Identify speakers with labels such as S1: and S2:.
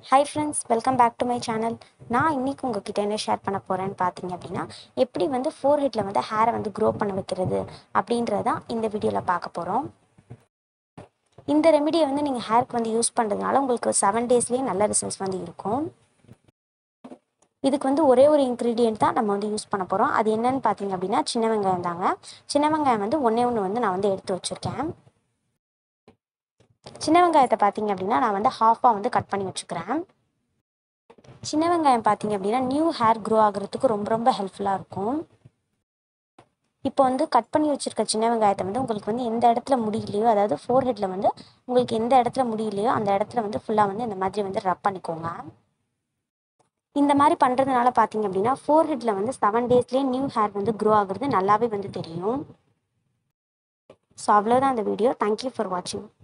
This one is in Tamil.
S1: hi friends welcome back to my channel நான் இன்றைக்கி உங்ககிட்ட என்ன ஷேர் பண்ண போகிறேன்னு பார்த்தீங்க அப்படின்னா எப்படி வந்து ஃபோர் ஹெட்டில் வந்து ஹேரை வந்து க்ரோ பண்ண வைக்கிறது அப்படின்றது தான் இந்த வீடியோவில் பார்க்க போகிறோம் இந்த ரெமிடியை வந்து நீங்கள் ஹேருக்கு வந்து யூஸ் பண்ணுறதுனால உங்களுக்கு செவன் டேஸ்லேயே நல்ல ரிசல்ட்ஸ் வந்து இருக்கும் இதுக்கு வந்து ஒரே ஒரு இன்க்ரீடியன்ட் தான் நம்ம வந்து யூஸ் பண்ண போகிறோம் அது என்னன்னு பார்த்தீங்க அப்படின்னா சின்ன வெங்காயம் தாங்க சின்ன வெங்காயம் வந்து ஒன்றே ஒன்று வந்து நான் வந்து எடுத்து வச்சுருக்கேன் சின்ன வெங்காயத்தை பார்த்தீங்க அப்படின்னா நான் வந்து ஹாஃபாக வந்து கட் பண்ணி வச்சுக்கிறேன் சின்ன வெங்காயம் பார்த்தீங்க அப்படின்னா நியூ ஹேர் க்ரோ ஆகுறதுக்கு ரொம்ப ரொம்ப ஹெல்ப்ஃபுல்லாக இருக்கும் இப்போ வந்து கட் பண்ணி வச்சுருக்க சின்ன வெங்காயத்தை வந்து உங்களுக்கு வந்து எந்த இடத்துல முடியலையோ அதாவது ஃபோர் ஹெட்டில் வந்து உங்களுக்கு எந்த இடத்துல முடியலையோ அந்த இடத்துல வந்து ஃபுல்லாக வந்து இந்த மாதிரி வந்து ரப் பண்ணிக்கோங்க இந்த மாதிரி பண்ணுறதுனால பார்த்தீங்க அப்படின்னா ஃபோர் ஹெட்டில் வந்து செவன் டேஸ்லேயே நியூ ஹேர் வந்து க்ரோ ஆகுறது நல்லாவே வந்து தெரியும் ஸோ அவ்வளோதான் அந்த வீடியோ தேங்க்யூ ஃபார் வாட்சிங்